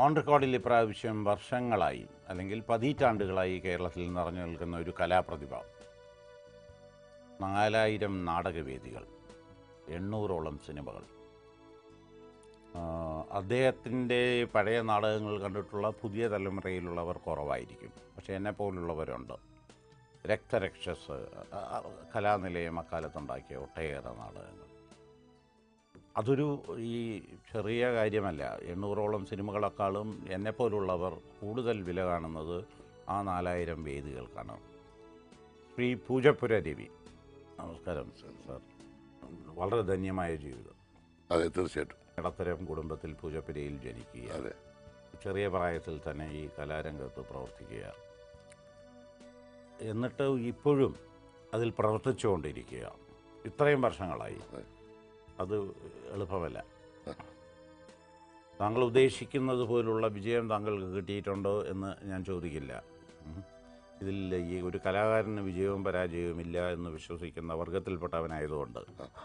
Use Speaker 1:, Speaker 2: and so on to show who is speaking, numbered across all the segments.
Speaker 1: On റെക്കോർഡിൽ ഇപ്രാവശ്യം വർഷങ്ങളായി അല്ലെങ്കിൽ പതിറ്റാണ്ടുകളായി കേരളത്തിൽ നിറഞ്ഞു നിൽക്കുന്ന ഒരു കലാപ്രതിഭ നാലായിരം നാടകവേദികൾ എണ്ണൂറോളം സിനിമകൾ ആ, അദ്ദേഹത്തിൻ്റെ പഴയ നാടകങ്ങൾ കണ്ടിട്ടുള്ള പുതിയ തലമുറയിലുള്ളവർ കുറവായിരിക്കും പക്ഷേ എന്നെ പോലുള്ളവരുണ്ട് രക്തരക്ഷസ് ആ, ആ, കലാനിലയം അക്കാലത്തുണ്ടാക്കിയ ഒട്ടേറെ നാടകങ്ങൾ അതൊരു ഈ ചെറിയ കാര്യമല്ല എണ്ണൂറോളം സിനിമകളെക്കാളും എന്നെപ്പോലുള്ളവർ കൂടുതൽ വില കാണുന്നത് ആ നാലായിരം വേദികൾക്കാണ് ശ്രീ പൂജപ്പുര രവി നമസ്കാരം സാർ വളരെ ധന്യമായ ജീവിതം
Speaker 2: അതെ തീർച്ചയായിട്ടും
Speaker 1: ഇടത്തരം കുടുംബത്തിൽ പൂജപ്പുരയിൽ ജനിക്കുക
Speaker 2: അതെ
Speaker 1: ചെറിയ പ്രായത്തിൽ തന്നെ ഈ കലാരംഗത്ത് പ്രവർത്തിക്കുക എന്നിട്ട് ഇപ്പോഴും അതിൽ പ്രവർത്തിച്ചുകൊണ്ടിരിക്കുക ഇത്രയും വർഷങ്ങളായി
Speaker 2: അതെ.
Speaker 1: അത് എളുപ്പമല്ല താങ്കൾ ഉദ്ദേശിക്കുന്നത് പോലുള്ള വിജയം താങ്കൾക്ക് കിട്ടിയിട്ടുണ്ടോ എന്ന് ഞാൻ ചോദിക്കില്ല ഉം. ഇതിൽ ഈ ഒരു കലാകാരന് വിജയവും പരാജയവും ഇല്ല എന്ന് വിശ്വസിക്കുന്ന വർഗത്തിൽപ്പെട്ടവനായതുകൊണ്ട്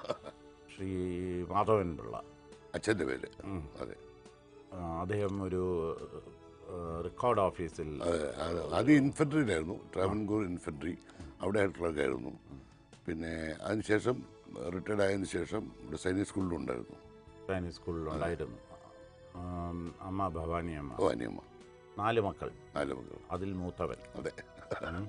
Speaker 1: ശ്രീ മാധവൻ പിള്ള
Speaker 2: അച്ഛൻ്റെ പേര്
Speaker 1: ഉം.
Speaker 2: അതെ
Speaker 1: ആ, അദ്ദേഹം ഒരു റെക്കോർഡ് ഓഫീസിൽ
Speaker 2: അതെ അത് ആദ്യം ഇൻഫൻട്രിയിലായിരുന്നു ട്രാവൻകൂർ ഇൻഫൻട്രി അവിടെ ക്ലർക്കായിരുന്നു പിന്നെ അതിനുശേഷം റിട്ടയർഡ് ആയതിനു ശേഷം ഇവിടെ സൈനിക് സ്കൂളിലുണ്ടായിരുന്നു
Speaker 1: ചൈനീസ് സ്കൂളിലുണ്ടായിരുന്നു ആം, അമ്മ ഭവാനി അമ്മ
Speaker 2: ഓ അനിയമ്മ
Speaker 1: നാല് മക്കൾ
Speaker 2: നാല് മക്കൾ
Speaker 1: അതിൽ മൂത്തവൻ
Speaker 2: അതെ
Speaker 1: ഉം.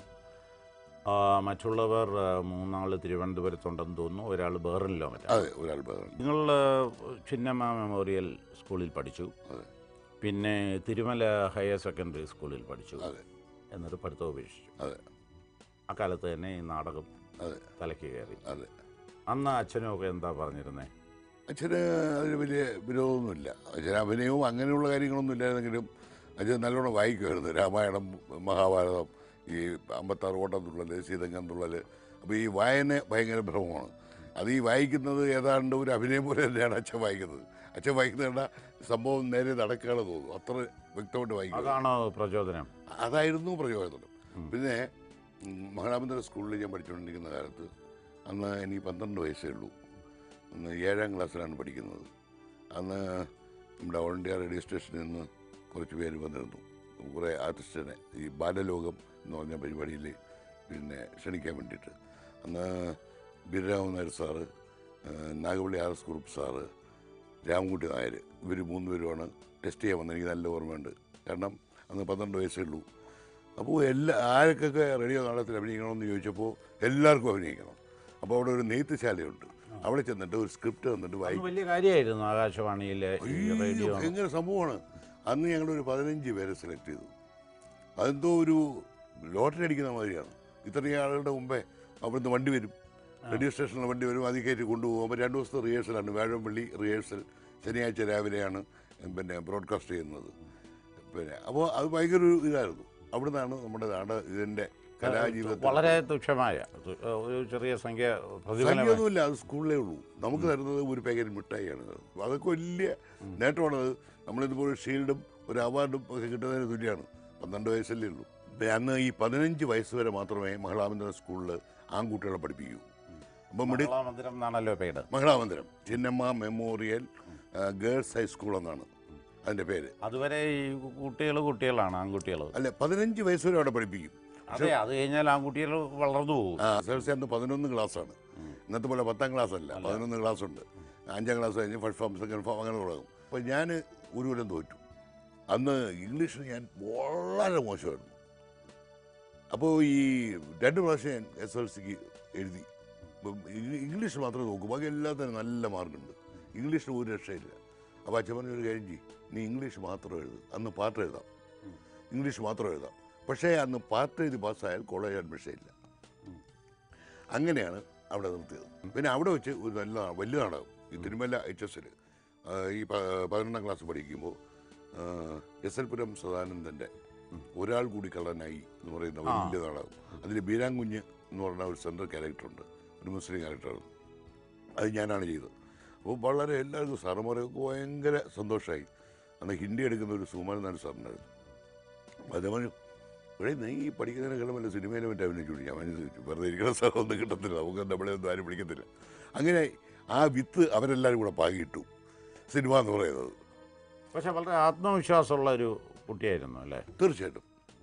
Speaker 1: ആ, മറ്റുള്ളവർ ആ, മൂന്നാൾ തിരുവനന്തപുരത്തുണ്ടെന്ന് തോന്നുന്നു ഒരാൾ ബേറിനിലോ മറ്റാ
Speaker 2: അതെ ഒരാൾ ബഹളം
Speaker 1: നിങ്ങൾ ആ, ചിന്നമ്മ മെമ്മോറിയൽ സ്കൂളിൽ പഠിച്ചു
Speaker 2: അതെ
Speaker 1: പിന്നെ തിരുമല ഹയർ സെക്കൻഡറി സ്കൂളിൽ പഠിച്ചു
Speaker 2: അതെ
Speaker 1: എന്നിട്ട് പഠിത്തം ഉപേക്ഷിച്ചു
Speaker 2: അതെ
Speaker 1: അക്കാലത്ത് തന്നെ ഈ നാടകം
Speaker 2: അതെ
Speaker 1: തലയ്ക്ക് കയറി
Speaker 2: അതെ
Speaker 1: അന്ന് അച്ഛനും ഒക്കെ എന്താ പറഞ്ഞിരുന്നേ
Speaker 2: അച്ഛന് അതിന് വലിയ വിരോധമൊന്നുമില്ല അച്ഛന് അഭിനയവും അങ്ങനെയുള്ള കാര്യങ്ങളൊന്നും ഇല്ലായിരുന്നെങ്കിലും അച്ഛൻ നല്ലോണം വായിക്കുമായിരുന്നു രാമായണം മഹാഭാരതം ഈ അമ്പത്താറ് ഓട്ടത്തുള്ളൽ സീതങ്ങൻ തുള്ളൽ അപ്പോൾ ഈ വായന ഭയങ്കര ഭ്രമമാണ് അത് ഈ വായിക്കുന്നത് ഏതാണ്ട് ഒരു അഭിനയം പോലെ തന്നെയാണ് അച്ഛൻ വായിക്കുന്നത് അച്ഛൻ വായിക്കുന്ന കണ്ട സംഭവം നേരെ നടക്കുകയാണ് തോന്നുന്നു അത്ര വ്യക്തമായിട്ട് വായിക്കുന്നത്
Speaker 1: അതാണോ പ്രചോദനം
Speaker 2: അതായിരുന്നു പ്രചോദനം പിന്നെ ഉം, മഹാരാമേന്ദ്ര സ്കൂളിൽ ഞാൻ പഠിച്ചുകൊണ്ടിരിക്കുന്ന കാലത്ത് അന്ന് എനിക്ക് പന്ത്രണ്ട് വയസ്സേ ഉള്ളൂ അന്ന് ഏഴാം ക്ലാസ്സിലാണ് പഠിക്കുന്നത് അന്ന് നമ്മുടെ ഓൾ ഇന്ത്യ റേഡിയോ സ്റ്റേഷനിൽ നിന്ന് കുറച്ച് പേര് വന്നിരുന്നു കുറേ ആർട്ടിസ്റ്റിനെ ഈ ബാലലോകം എന്ന് പറഞ്ഞ പരിപാടിയിൽ പിന്നെ ക്ഷണിക്കാൻ വേണ്ടിയിട്ട് അന്ന് ബിരരാമൻ നായർ സാറ് ആ, Nagappally R S Kurup sir Ramankutty Nair ഇവർ മൂന്നുപേരുമാണ് ടെസ്റ്റ് ചെയ്യാൻ വന്നത് എനിക്ക് നല്ല ഓർമ്മയുണ്ട് കാരണം അന്ന് പന്ത്രണ്ട് വയസ്സേ ഉള്ളൂ അപ്പോൾ എല്ലാ ആർക്കൊക്കെ റേഡിയോ നാടകത്തിൽ അഭിനയിക്കണമെന്ന് ചോദിച്ചപ്പോൾ എല്ലാവർക്കും അഭിനയിക്കണം അപ്പോൾ അവിടെ ഒരു നെയ്ത്തുശാലയുണ്ട് അവിടെ ചെന്നിട്ട് ഒരു സ്ക്രിപ്റ്റ് തന്നിട്ട്
Speaker 1: അന്ന്
Speaker 2: വായിക്കും
Speaker 1: വലിയ കാര്യമായിരുന്നു ആകാശവാണിയിലെ ഈ
Speaker 2: അയ്യോ,
Speaker 1: റേഡിയോ
Speaker 2: ഭയങ്കര സംഭവമാണ് അന്ന് ഞങ്ങളൊരു പതിനഞ്ച് പേരെ സെലക്ട് ചെയ്തു അതെന്തോ ഒരു ലോട്ടറി അടിക്കുന്ന മാതിരിയാണ് ഇത്രയും ആളുകളുടെ മുമ്പേ അവിടുന്ന് വണ്ടി വരും റേഡിയോ സ്റ്റേഷനിൽ വണ്ടി വരും അതിൽ കയറ്റി കൊണ്ടുപോകും അപ്പോൾ രണ്ട് ദിവസത്തെ റിഹേഴ്സലാണ് വ്യാഴംപള്ളി റിഹേഴ്സൽ ശനിയാഴ്ച രാവിലെയാണ് പിന്നെ ബ്രോഡ്കാസ്റ്റ് ചെയ്യുന്നത് പിന്നെ അപ്പോൾ അത് ഭയങ്കര ഒരു ഇതായിരുന്നു അവിടുന്നാണ് നമ്മുടെ നാട് ഇതിൻ്റെ കലാജീവിതത്തിൽ
Speaker 1: വളരെ തുച്ഛമായ തു- ഒരു ചെറിയ സംഖ്യ പ്രതിഫലം
Speaker 2: സംഖ്യയൊന്നുമില്ല അത് സ്കൂളിലേ ഉള്ളൂ നമുക്ക് തരുന്നത് ഒരു പാക്കറ്റ് മിഠായിയാണ് തരുന്നത് അതൊക്കെ വലിയ നേട്ടമാണത് നമ്മളിതുപോലെ ഷീൽഡും ഒരു അവാർഡും ഒക്കെ കിട്ടുന്നതിന് തുല്യമാണ് പന്ത്രണ്ട് വയസ്സല്ലേ ഉള്ളൂ ഇപ്പം അന്ന് ഈ പതിനഞ്ച് വയസ്സ് വരെ മാത്രമേ മഹിളാമന്ദിരം സ്കൂളിൽ ആൺകുട്ടികളെ പഠിപ്പിക്കൂ അപ്പം മിഡി
Speaker 1: മന്ദിരം എന്നാണല്ലോ പേര്
Speaker 2: മഹിളാമന്ദിരം ചിന്നമ്മ മെമ്മോറിയൽ ആ, ഗേൾസ് ഹൈസ്കൂൾ എന്നാണ് അതിൻ്റെ പേര്
Speaker 1: അതുവരെ ഈ കുട്ടികൾ കുട്ടികളാണ് ആൺകുട്ടികൾ
Speaker 2: അല്ല പതിനഞ്ച് വയസ്സ് വരെ അവിടെ പഠിപ്പിക്കും
Speaker 1: അതെ അത് കഴിഞ്ഞാൽ ആൺകുട്ടികൾ വളർന്നു പോകും
Speaker 2: ആ എസ് എൽ സി അന്ന് പതിനൊന്ന് ക്ലാസ്സാണ് ഇന്നത്തെ പോലെ പത്താം ക്ലാസ് അല്ല പതിനൊന്ന് ക്ലാസ് ഉണ്ട് അഞ്ചാം ക്ലാസ് കഴിഞ്ഞ് ഫസ്റ്റ് ഫോം സെക്കൻഡ് ഫോം അങ്ങനെ തുടങ്ങും അപ്പോൾ ഞാൻ ഒരു കൊല്ലം തോറ്റു അന്ന് ഇംഗ്ലീഷിൽ ഞാൻ വളരെ മോശമായിരുന്നു അപ്പോൾ ഈ രണ്ട് പ്രാവശ്യം ഞാൻ എസ് എൽ സിക്ക് എഴുതി അപ്പം ഇ- ഇംഗ്ലീഷ് മാത്രമേ നോക്കൂ ബാക്കി എല്ലാത്തിനും നല്ല മാർക്കുണ്ട് ഇംഗ്ലീഷിന് ഒരു രക്ഷയില്ല അപ്പോൾ അച്ഛൻ പറഞ്ഞ ഒരു കാര്യം ചെയ്യും നീ ഇംഗ്ലീഷ് മാത്രം എഴുതും അന്ന് പാട്ട് എഴുതാം ഇംഗ്ലീഷ് മാത്രം എഴുതാം പക്ഷേ അന്ന് പാട്ട് എഴുതി പാസ്സായാൽ കോളേജ് അഡ്മിഷൻ ഇല്ല അങ്ങനെയാണ് അവിടെ നിർത്തിയത് പിന്നെ അവിടെ വെച്ച് ഒരു നല്ല നാ- വലിയ നാടകം ഈ തിരുമല എച്ച് എസിൽ ഈ പ- പതിനൊന്നാം ക്ലാസ് പഠിക്കുമ്പോൾ എസ് എൽ പുരം സദാനന്ദൻ്റെ ഒരാൾ കൂടി കള്ളനായി എന്ന് പറയുന്ന വലിയ നാടകം അതിൽ ബീരാങ്കുഞ്ഞ് എന്ന് പറഞ്ഞ ഒരു സെൻട്രൽ ക്യാരക്ടറുണ്ട് ഒരു മുസ്ലിം ക്യാരക്ടറാണ് അത് ഞാനാണ് ചെയ്തത് അപ്പോൾ വളരെ എല്ലാവർക്കും സാറന്മാരൊക്കെ ഭയങ്കര സന്തോഷമായി അന്ന് ഹിന്ദി എടുക്കുന്ന ഒരു സുമാരൻ നായർ സാറിനായിരുന്നു അത് പറഞ്ഞു ഇവിടെ നീ ഈ പഠിക്കുന്നതിനേക്കാളും വല്ല സിനിമയിലും മറ്റേ അഭിനയിച്ചു ഞാൻ മനസ്സിലാച്ചു വെറുതെ ഇരിക്കുന്ന സ്ഥലമൊന്നും കിട്ടത്തില്ല നമുക്ക് നമ്മളെ ഒന്നും ആരും പിടിക്കത്തില്ല അങ്ങനെ ആ വിത്ത് അവരെല്ലാവരും കൂടെ പാകിയിട്ടു സിനിമ എന്ന് പറയുന്നത്
Speaker 1: പക്ഷെ വളരെ ആത്മവിശ്വാസമുള്ള ഒരു കുട്ടിയായിരുന്നു അല്ലേ
Speaker 2: തീർച്ചയായിട്ടും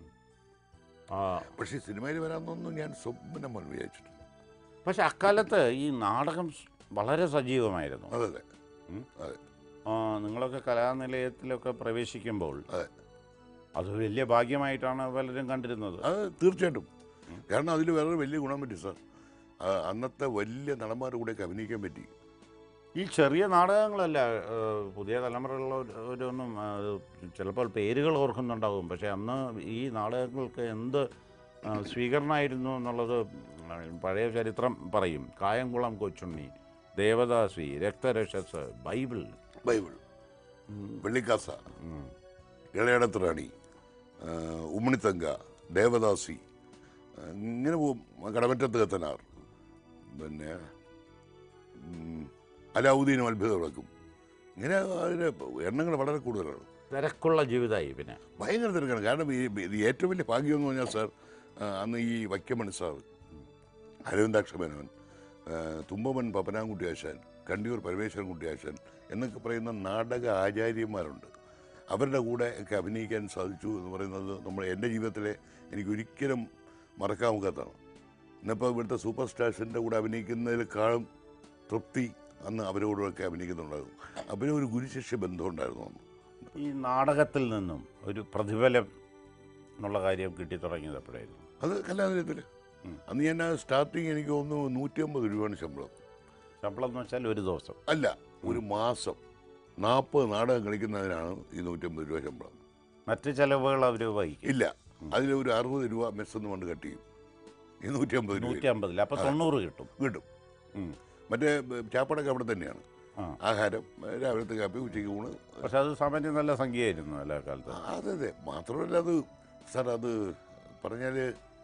Speaker 1: ആ
Speaker 2: പക്ഷേ സിനിമയിൽ വരാമെന്നൊന്നും ഞാൻ സ്വപ്നം പോലും വിചാരിച്ചിട്ടില്ല
Speaker 1: പക്ഷെ അക്കാലത്ത് ഈ നാടകം സ് വളരെ സജീവമായിരുന്നു
Speaker 2: അതെ അതെ
Speaker 1: ഉം.
Speaker 2: അതെ
Speaker 1: ആ, നിങ്ങളൊക്കെ കലാനിലയത്തിലൊക്കെ പ്രവേശിക്കുമ്പോൾ
Speaker 2: അതെ.
Speaker 1: അത് വലിയ ഭാഗ്യമായിട്ടാണ് പലരും കണ്ടിരുന്നത്
Speaker 2: അത് തീർച്ചയായിട്ടും കാരണം അതിൽ വേറൊരു വലിയ ഗുണം പറ്റി സാർ ആ, അന്നത്തെ വലിയ നടന്മാരുടെ കൂടെയൊക്കെ അഭിനയിക്കാൻ പറ്റി
Speaker 1: ഈ ചെറിയ നാടകങ്ങളല്ല ഏഹ്, പുതിയ തലമുറയിലുള്ളവരൊന്നും ചിലപ്പോൾ പേരുകൾ ഓർക്കുന്നുണ്ടാവും പക്ഷെ അന്ന് ഈ നാടകങ്ങൾക്ക് എന്ത് ആ, സ്വീകരണമായിരുന്നു എന്നുള്ളത് പഴയ ചരിത്രം പറയും കായംകുളം കൊച്ചുണ്ണി ദേവദാസി രക്തരക്ഷസ് ബൈബിൾ
Speaker 2: ബൈബിൾ
Speaker 1: ഉം,
Speaker 2: വെള്ളിക്കാസ
Speaker 1: ഉം.
Speaker 2: ഇളയടത്ത് റാണി ആ, ഉമ്മണിത്തങ്ക ദേവദാസി ആ, ഇങ്ങനെ പോവും കടമറ്റത്ത് കത്തനാർ പിന്നെ ഉം, അലാവുദ്ദീനും അത്ഭുത വിളക്കും ഇങ്ങനെ അതിന് എണ്ണങ്ങൾ വളരെ കൂടുതലാണ്
Speaker 1: തിരക്കുള്ള ജീവിതമായി പിന്നെ
Speaker 2: ഭയങ്കര തിരക്കാണ് കാരണം ഈ ഇത് ഏറ്റവും വലിയ ഭാഗ്യം എന്ന് പറഞ്ഞാൽ സാർ ആ, അന്ന് ഈ വൈക്കമണി സാർ അരവിന്ദാക്ഷമേനോൻ തുമ്പമൻ പപ്പനാൻകുട്ടി ആശാൻ കണ്ടിയൂർ പരമേശ്വരൻ കുട്ടി ആശാൻ എന്നൊക്കെ പറയുന്ന നാടക ആചാര്യന്മാരുണ്ട് അവരുടെ കൂടെ ഒക്കെ അഭിനയിക്കാൻ സാധിച്ചു എന്ന് പറയുന്നത് നമ്മൾ എൻ്റെ ജീവിതത്തിലെ എനിക്ക് ഒരിക്കലും മറക്കാൻ ഒക്കാത്തതാണ് ഇന്നിപ്പോൾ ഇവിടുത്തെ സൂപ്പർ സ്റ്റാർസിൻ്റെ കൂടെ അഭിനയിക്കുന്നതിനേക്കാളും തൃപ്തി അന്ന് അവരോടൊക്കെ അഭിനയിക്കുന്നുണ്ടായിരുന്നു അവരെ ഒരു ഗുരുശിഷ്യ ബന്ധം ഉണ്ടായിരുന്നു അന്ന്
Speaker 1: ഈ നാടകത്തിൽ നിന്നും ഒരു പ്രതിഫലം എന്നുള്ള കാര്യം കിട്ടി തുടങ്ങിയത് എപ്പോഴായിരുന്നു
Speaker 2: അത് കലാനിലയത്തിൽ
Speaker 1: ഉം.
Speaker 2: അന്ന് ഞാൻ സ്റ്റാർട്ടിങ് എനിക്ക് തോന്നുന്നു നൂറ്റി അമ്പത് രൂപയാണ് ശമ്പളം
Speaker 1: ശമ്പളം എന്ന് വെച്ചാൽ ഒരു ദിവസം
Speaker 2: അല്ല ഒരു മാസം നാൽപ്പത് നാടകം കളിക്കുന്നതിനാണ് ഈ നൂറ്റമ്പത് രൂപ ശമ്പളം
Speaker 1: മറ്റ് ചെലവുകൾ അവർ വഹിക്കും
Speaker 2: ഇല്ല അതിൽ ഒരു അറുപത് രൂപ മെസ്സെന്ന് കൊണ്ട് കട്ട് ചെയ്യും ഈ നൂറ്റി അമ്പത് രൂപ
Speaker 1: നൂറ്റി അമ്പതിൽ അപ്പം തൊണ്ണൂറ് കിട്ടും
Speaker 2: കിട്ടും
Speaker 1: ഉം.
Speaker 2: മറ്റേ ബ- ചാപ്പടൊക്കെ അവിടെ തന്നെയാണ്
Speaker 1: ആ
Speaker 2: ആഹാരം രാവിലത്തെ കാപ്പി ഉച്ചയ്ക്ക് ഊണ്
Speaker 1: പക്ഷെ അത് സാമാന്യം നല്ല സംഖ്യയായിരുന്നു എല്ലാ കാലത്ത്
Speaker 2: ആ, അതെ അതെ മാത്രമല്ല അത് സാർ അത് പറഞ്ഞാൽ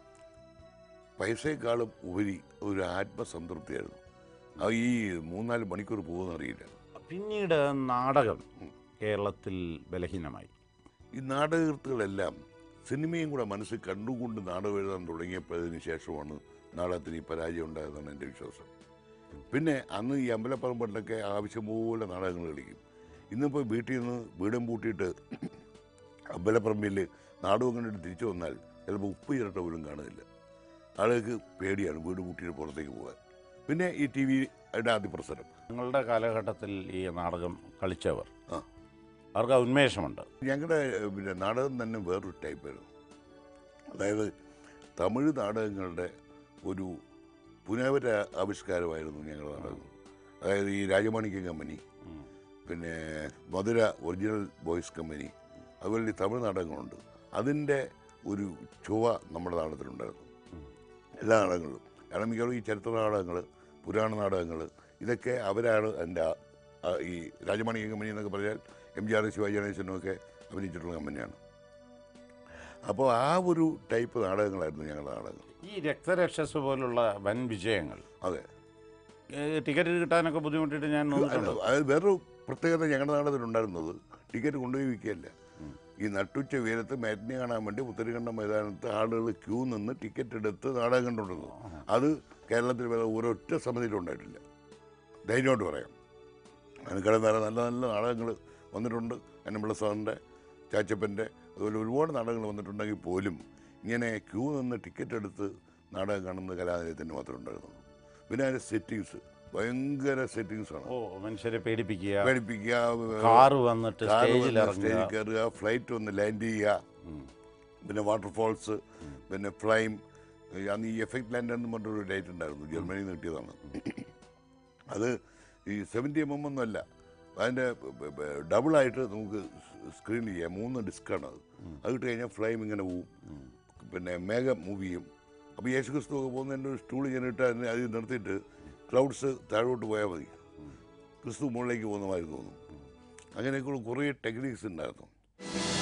Speaker 2: പൈസയെക്കാളും ഉപരി ഒരു ആത്മസംതൃപ്തിയായിരുന്നു അത് ഈ മൂന്നാല് മണിക്കൂർ പോകുന്നറിയില്ല
Speaker 1: പിന്നീട് നാടകം കേരളത്തിൽ ബലഹീനമായി
Speaker 2: ഈ നാടകകൃത്തുക്കളെല്ലാം സിനിമയും കൂടെ മനസ്സിൽ കണ്ടുകൊണ്ട് നാടകം എഴുതാൻ തുടങ്ങിയപ്പോഴതിന് ശേഷമാണ് നാടകത്തിന് ഈ പരാജയം ഉണ്ടായതെന്നാണ് എൻ്റെ വിശ്വാസം പിന്നെ അന്ന് ഈ അമ്പലപ്പറമ്പിലൊക്കെ ആവശ്യം പോലെ നാടകങ്ങൾ കളിക്കും ഇന്നിപ്പോൾ വീട്ടിൽ നിന്ന് വീടും പൂട്ടിയിട്ട് അമ്പലപ്പറമ്പിൽ നാടകം കണ്ടിട്ട് തിരിച്ചു വന്നാൽ ചിലപ്പോൾ ഉപ്പ് ചിരട്ട പോലും കാണുന്നില്ല ആളുകൾക്ക് പേടിയാണ് വീട് പൂട്ടിയിട്ട് പുറത്തേക്ക് പോകാൻ പിന്നെ ഈ ടി വിയുടെ അതിപ്രസരം
Speaker 1: നിങ്ങളുടെ കാലഘട്ടത്തിൽ ഈ നാടകം കളിച്ചവർ
Speaker 2: ആ.
Speaker 1: അവർക്ക് ആ ഉന്മേഷമുണ്ട്
Speaker 2: ഞങ്ങളുടെ ഏഹ്, പിന്നെ നാടകം തന്നെ വേറൊരു ടൈപ്പായിരുന്നു അതായത് തമിഴ് നാടകങ്ങളുടെ ഒരു പുനവര ആവിഷ്കാരമായിരുന്നു ഞങ്ങളുടെ നാടകം അതായത് ഈ രാജമാണിക്യം കമ്പനി
Speaker 1: ഉം.
Speaker 2: പിന്നെ മധുര ഒറിജിനൽ ബോയ്സ് കമ്പനി അതുപോലെ ഈ തമിഴ് നാടകങ്ങളുണ്ട് അതിൻ്റെ ഒരു ചുവ നമ്മുടെ നാടകത്തിലുണ്ടായിരുന്നു
Speaker 1: ഉം.
Speaker 2: എല്ലാ നാടകങ്ങളിലും കാരണം മിക്കവാറും ഈ ചരിത്ര നാടകങ്ങൾ പുരാണ നാടകങ്ങൾ ഇതൊക്കെ അവരാണ് എൻ്റെ ആ- ആ ഈ രാജമാണിക്യം കമ്പനി എന്നൊക്കെ പറഞ്ഞാൽ എം ജി ആർ ശിവാജി ഗണേശനും ഒക്കെ അഭിനയിച്ചിട്ടുള്ള കമ്പനിയാണ് അപ്പോൾ ആ ഒരു ടൈപ്പ് നാടകങ്ങളായിരുന്നു ഞങ്ങളുടെ നാടകങ്ങൾ
Speaker 1: ഈ രക്തരക്ഷസ് പോലുള്ള വൻ വിജയങ്ങൾ
Speaker 2: അതെ
Speaker 1: ഏ, ടിക്കറ്റ് കിട്ടാനൊക്കെ ബുദ്ധിമുട്ടിയിട്ട് ഞാൻ നോക്കിയിട്ടുണ്ട്
Speaker 2: അത് വേറൊരു പ്രത്യേകത ഞങ്ങളുടെ നാടകത്തിലുണ്ടായിരുന്നത് ടിക്കറ്റ് കൊണ്ടുപോയി വിൽക്കുകയല്ല
Speaker 1: ഉം.
Speaker 2: ഈ നട്ടുച്ച ഉയരത്ത് മാറ്റിനെ കാണാൻ വേണ്ടി പുത്തരിക്കണ്ട മൈതാനത്ത് ആളുകൾ ക്യൂ നിന്ന് ടിക്കറ്റ് എടുത്ത് നാടകം കണ്ടുകൊണ്ടിരുന്നു അത് കേരളത്തിൽ വേറെ ഒരൊറ്റ സമിതിയിലും ഉണ്ടായിട്ടില്ല ധൈര്യമായിട്ട് പറയാം അതിനേക്കാളും വേറെ നല്ല നല്ല നാടകങ്ങൾ വന്നിട്ടുണ്ട് അന്നമ്പിള്ള സാറിൻ്റെ ചാച്ചപ്പൻ്റെ അതുപോലെ ഒരുപാട് നാടകങ്ങൾ വന്നിട്ടുണ്ടെങ്കിൽ പോലും ഇങ്ങനെ ക്യൂ നിന്ന് ടിക്കറ്റ് എടുത്ത് നാടകം കാണുന്ന കലാനിലയത്തിന് മാത്രമേ ഉണ്ടായിരുന്നുള്ളൂ പിന്നെ അതിൻ്റെ സെറ്റിങ്സ് ഭയങ്കര സെറ്റിങ്സാണ്
Speaker 1: ഓ മനുഷ്യരെ പേടിപ്പിക്കുക
Speaker 2: പേടിപ്പിക്കുക
Speaker 1: കാറ് വന്നിട്ട്
Speaker 2: കാറ്
Speaker 1: സ്റ്റേജിൽ
Speaker 2: വന്ന്
Speaker 1: ഇറങ്ങുക
Speaker 2: സ്റ്റേജിൽ കയറുക ഫ്ലൈറ്റ് വന്ന് ലാൻഡ് ചെയ്യുക
Speaker 1: ഉം.
Speaker 2: പിന്നെ വാട്ടർഫോൾസ് പിന്നെ ഫ്ലൈം അന്ന് ഈ എഫക്ട് ലാൻഡ് എന്ന് പറഞ്ഞൊരു ഡേറ്റ് ഉണ്ടായിരുന്നു ജർമ്മനിയിൽ നിന്ന് കിട്ടിയതാണ് അത് ഈ സെവൻറ്റി എം എം ഒന്നുമല്ല അതിൻ്റെ ഡബിളായിട്ട് നമുക്ക് സ്ക്രീൻ ചെയ്യാം മൂന്ന് ഡിസ്ക്കാണ് അത് അത് ഇട്ട് കഴിഞ്ഞാൽ ഫ്ലൈം ഇങ്ങനെ പോവും
Speaker 1: ഉം.
Speaker 2: പിന്നെ മേഘം മൂവ് ചെയ്യും അപ്പോൾ യേശു ക്രിസ്തു ഒക്കെ പോകുന്നതിൻ്റെ ഒരു സ്റ്റൂൾ ഇങ്ങനെ ഇട്ട് അതിനെ അതിൽ നിർത്തിയിട്ട് ക്ലൗഡ്സ് താഴോട്ട് പോയാൽ മതി ക്രിസ്തു മുകളിലേക്ക് പോകുന്ന മാതിരി തോന്നും അങ്ങനെയൊക്കെയുള്ള കുറേ ടെക്നിക്സ് ഉണ്ടായിരുന്നു